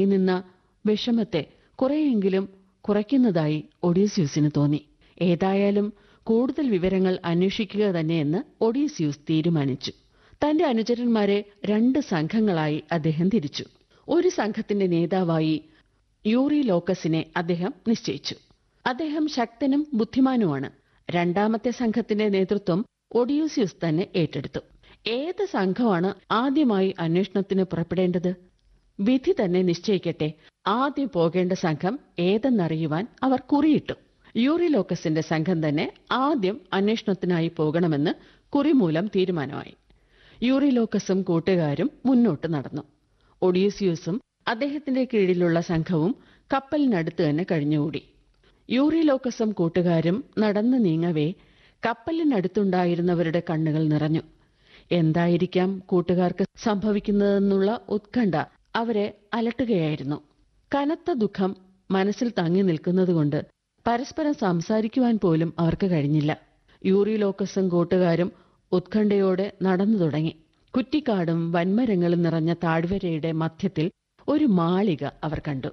തങ്ങി നിന്ന വിഷമത്തെ കുറെയെങ്കിലും കുറയ്ക്കുന്നതായി ഒഡീസ്യൂസിന് തോന്നി ഏതായാലും കൂടുതൽ വിവരങ്ങൾ അന്വേഷിക്കുക തന്നെയെന്ന് ഒഡീസ്യൂസ് തീരുമാനിച്ചു തന്റെ അനുചരന്മാരെ രണ്ട് സംഘങ്ങളായി അദ്ദേഹം തിരിച്ചു ഒരു സംഘത്തിന്റെ നേതാവായി യൂറി ലോക്കസിനെ അദ്ദേഹം നിശ്ചയിച്ചു അദ്ദേഹം ശക്തനും ബുദ്ധിമാനുമാണ് രണ്ടാമത്തെ സംഘത്തിന്റെ നേതൃത്വം ഒഡിയൂസ്യൂസ് തന്നെ ഏറ്റെടുത്തു ഏത് സംഘമാണ് ആദ്യമായി അന്വേഷണത്തിന് പുറപ്പെടേണ്ടത് വിധി തന്നെ നിശ്ചയിക്കട്ടെ ആദ്യം പോകേണ്ട സംഘം ഏതെന്നറിയുവാൻ അവർ കുറിയിട്ടു യൂറിലോക്കസിന്റെ സംഘം തന്നെ ആദ്യം അന്വേഷണത്തിനായി പോകണമെന്ന് കുറിമൂലം തീരുമാനമായി യൂറിലോക്കസും കൂട്ടുകാരും മുന്നോട്ട് നടന്നു ഒഡീസിയൂസും അദ്ദേഹത്തിന്റെ കീഴിലുള്ള സംഘവും കപ്പലിനടുത്ത് തന്നെ കഴിഞ്ഞുകൂടി യൂറിലോക്കസും കൂട്ടുകാരും നടന്നു നീങ്ങവേ കപ്പലിനടുത്തുണ്ടായിരുന്നവരുടെ കണ്ണുകൾ നിറഞ്ഞു എന്തായിരിക്കാം കൂട്ടുകാർക്ക് സംഭവിക്കുന്നതെന്നുള്ള ഉത്കണ്ഠ അവരെ അലട്ടുകയായിരുന്നു കനത്ത ദുഃഖം മനസ്സിൽ തങ്ങി നിൽക്കുന്നതുകൊണ്ട് പരസ്പരം സംസാരിക്കുവാൻ പോലും അവർക്ക് കഴിഞ്ഞില്ല യൂറിലോക്കസും കൂട്ടുകാരും ഉത്കണ്ഠയോടെ നടന്നു തുടങ്ങി കുറ്റിക്കാടും വൻമരങ്ങളും നിറഞ്ഞ താഴ്വരയുടെ മധ്യത്തിൽ ഒരു മാളിക അവർ കണ്ടു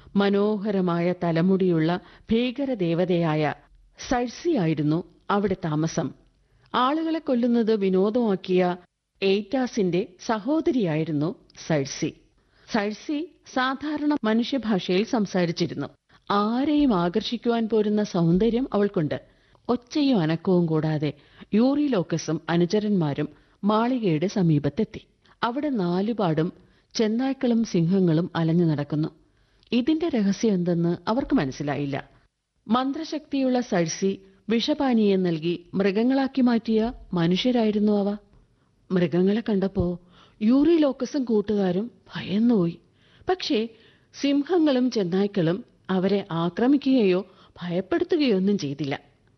മനോഹരമായ തലമുടിയുള്ള ഭീകരദേവതയായ സഴ്സിയായിരുന്നു അവിടെ താമസം ആളുകളെ കൊല്ലുന്നത് വിനോദമാക്കിയ എയ്റ്റാസിന്റെ സഹോദരിയായിരുന്നു സഴ്സി സഴ്സി സാധാരണ മനുഷ്യഭാഷയിൽ സംസാരിച്ചിരുന്നു ആരെയും ആകർഷിക്കുവാൻ പോരുന്ന സൗന്ദര്യം അവൾക്കുണ്ട് ഒച്ചയും അനക്കവും കൂടാതെ യൂറിലോക്കസും അനുചരന്മാരും മാളികയുടെ സമീപത്തെത്തി അവിടെ നാലുപാടും ചെന്നായ്ക്കളും സിംഹങ്ങളും അലഞ്ഞു നടക്കുന്നു ഇതിന്റെ രഹസ്യം എന്തെന്ന് അവർക്ക് മനസ്സിലായില്ല മന്ത്രശക്തിയുള്ള സഴ്സി വിഷപാനീയം നൽകി മൃഗങ്ങളാക്കി മാറ്റിയ മനുഷ്യരായിരുന്നു അവ മൃഗങ്ങളെ കണ്ടപ്പോ യൂറിലോക്കസും കൂട്ടുകാരും ഭയന്നുപോയി പക്ഷേ സിംഹങ്ങളും ചെന്നായ്ക്കളും അവരെ ആക്രമിക്കുകയോ ഭയപ്പെടുത്തുകയോ ഒന്നും ചെയ്തില്ല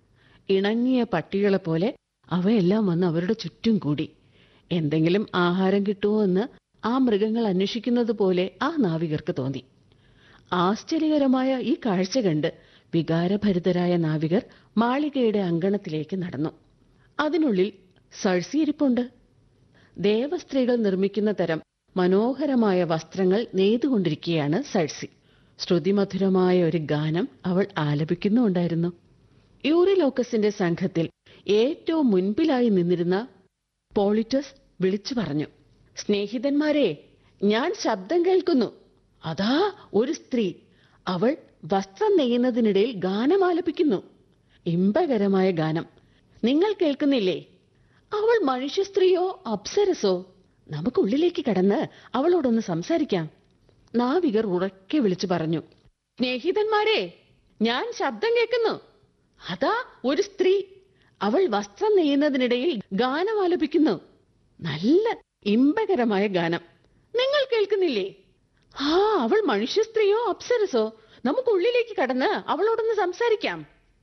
ഇണങ്ങിയ പട്ടികളെ പോലെ അവയെല്ലാം വന്ന് അവരുടെ ചുറ്റും കൂടി എന്തെങ്കിലും ആഹാരം കിട്ടുമോ എന്ന് ആ മൃഗങ്ങൾ അന്വേഷിക്കുന്നത് പോലെ ആ നാവികർക്ക് തോന്നി ആശ്ചര്യകരമായ ഈ കാഴ്ച കണ്ട് വികാരഭരിതരായ നാവികർ മാളികയുടെ അങ്കണത്തിലേക്ക് നടന്നു അതിനുള്ളിൽ സഴ്സി ഇരിപ്പുണ്ട് ദേവസ്ത്രീകൾ നിർമ്മിക്കുന്ന തരം മനോഹരമായ വസ്ത്രങ്ങൾ നെയ്തുകൊണ്ടിരിക്കുകയാണ് സഴ്സി ശ്രുതിമധുരമായ ഒരു ഗാനം അവൾ ആലപിക്കുന്നുണ്ടായിരുന്നു യൂറിലോക്കസിന്റെ സംഘത്തിൽ ഏറ്റവും മുൻപിലായി നിന്നിരുന്ന പോളിറ്റസ് വിളിച്ചു പറഞ്ഞു സ്നേഹിതന്മാരെ ഞാൻ ശബ്ദം കേൾക്കുന്നു അതാ ഒരു സ്ത്രീ അവൾ വസ്ത്രം നെയ്യുന്നതിനിടയിൽ ഗാനം ആലപിക്കുന്നു ഇമ്പകരമായ ഗാനം നിങ്ങൾ കേൾക്കുന്നില്ലേ അവൾ മനുഷ്യ സ്ത്രീയോ അപ്സരസോ നമുക്കുള്ളിലേക്ക് കടന്ന് അവളോടൊന്ന് സംസാരിക്കാം നാവികർ ഉറക്കെ വിളിച്ചു പറഞ്ഞു സ്നേഹിതന്മാരെ ഞാൻ ശബ്ദം കേൾക്കുന്നു അതാ ഒരു സ്ത്രീ അവൾ വസ്ത്രം നെയ്യുന്നതിനിടയിൽ ഗാനം ആലപിക്കുന്നു നല്ല ഇമ്പകരമായ ഗാനം നിങ്ങൾ കേൾക്കുന്നില്ലേ ആ അവൾ മനുഷ്യ സ്ത്രീയോ അപ്സരസോ നമുക്കുള്ളിലേക്ക് കടന്ന് അവളോടൊന്ന് സംസാരിക്കാം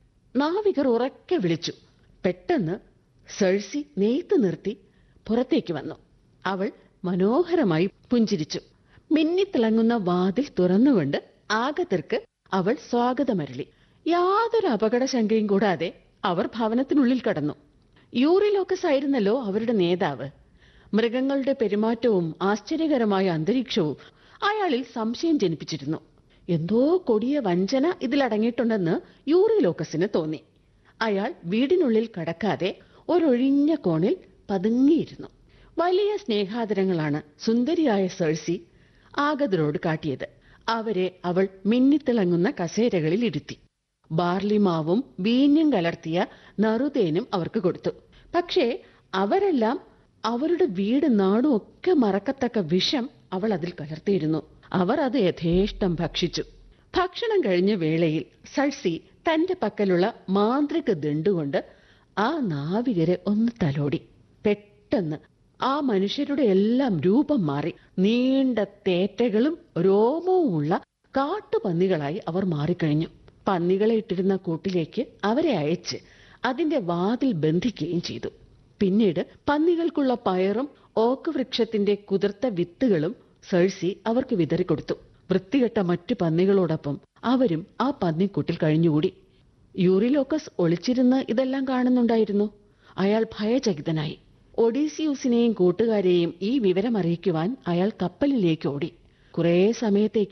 നാവികർ ഉറക്കെ വിളിച്ചു പെട്ടെന്ന് സഴ്സി നെയ്ത്ത് നിർത്തി പുറത്തേക്ക് വന്നു അവൾ മനോഹരമായി പുഞ്ചിരിച്ചു മിന്നിത്തിളങ്ങുന്ന വാതിൽ തുറന്നുകൊണ്ട് ആഗതർക്ക് അവൾ സ്വാഗതമരളി യാതൊരു അപകടശങ്കയും കൂടാതെ അവർ ഭവനത്തിനുള്ളിൽ കടന്നു യൂറിലോക്കസ് ആയിരുന്നല്ലോ അവരുടെ നേതാവ് മൃഗങ്ങളുടെ പെരുമാറ്റവും ആശ്ചര്യകരമായ അന്തരീക്ഷവും അയാളിൽ സംശയം ജനിപ്പിച്ചിരുന്നു എന്തോ കൊടിയ വഞ്ചന ഇതിലടങ്ങിയിട്ടുണ്ടെന്ന് യൂറിലോക്കസിന് തോന്നി അയാൾ വീടിനുള്ളിൽ കടക്കാതെ ഒരൊഴിഞ്ഞ കോണിൽ പതുങ്ങിയിരുന്നു വലിയ സ്നേഹാദരങ്ങളാണ് സുന്ദരിയായ സഴ്സി ആഗതരോട് കാട്ടിയത് അവരെ അവൾ മിന്നിത്തിളങ്ങുന്ന കസേരകളിൽ ഇരുത്തി ബാർലിമാവും വീഞ്ഞും കലർത്തിയ നറുതേനും അവർക്ക് കൊടുത്തു പക്ഷേ അവരെല്ലാം അവരുടെ വീട് നാടും ഒക്കെ മറക്കത്തക്ക വിഷം അവൾ അതിൽ കലർത്തിയിരുന്നു അവർ അത് യഥേഷ്ടം ഭക്ഷിച്ചു ഭക്ഷണം കഴിഞ്ഞ വേളയിൽ സഴ്സി തന്റെ പക്കലുള്ള മാന്ത്രിക ദണ്ടുകൊണ്ട് ആ നാവികരെ ഒന്ന് തലോടി പെട്ടെന്ന് ആ മനുഷ്യരുടെ എല്ലാം രൂപം മാറി നീണ്ട തേറ്റകളും രോമവും ഉള്ള കാട്ടുപന്നികളായി അവർ മാറിക്കഴിഞ്ഞു പന്നികളെ ഇട്ടിരുന്ന കൂട്ടിലേക്ക് അവരെ അയച്ച് അതിന്റെ വാതിൽ ബന്ധിക്കുകയും ചെയ്തു പിന്നീട് പന്നികൾക്കുള്ള പയറും ഓക്ക് വൃക്ഷത്തിന്റെ കുതിർത്ത വിത്തുകളും സഴ്സി അവർക്ക് വിതറിക്കൊടുത്തു വൃത്തികെട്ട മറ്റു പന്നികളോടൊപ്പം അവരും ആ പന്നിക്കൂട്ടിൽ കഴിഞ്ഞുകൂടി യൂറിലോക്കസ് ഒളിച്ചിരുന്ന് ഇതെല്ലാം കാണുന്നുണ്ടായിരുന്നു അയാൾ ഭയചകിതനായി ഒഡീസിയൂസിനെയും കൂട്ടുകാരെയും ഈ വിവരം അറിയിക്കുവാൻ അയാൾ കപ്പലിലേക്ക് ഓടി കുറേ സമയത്തേക്ക്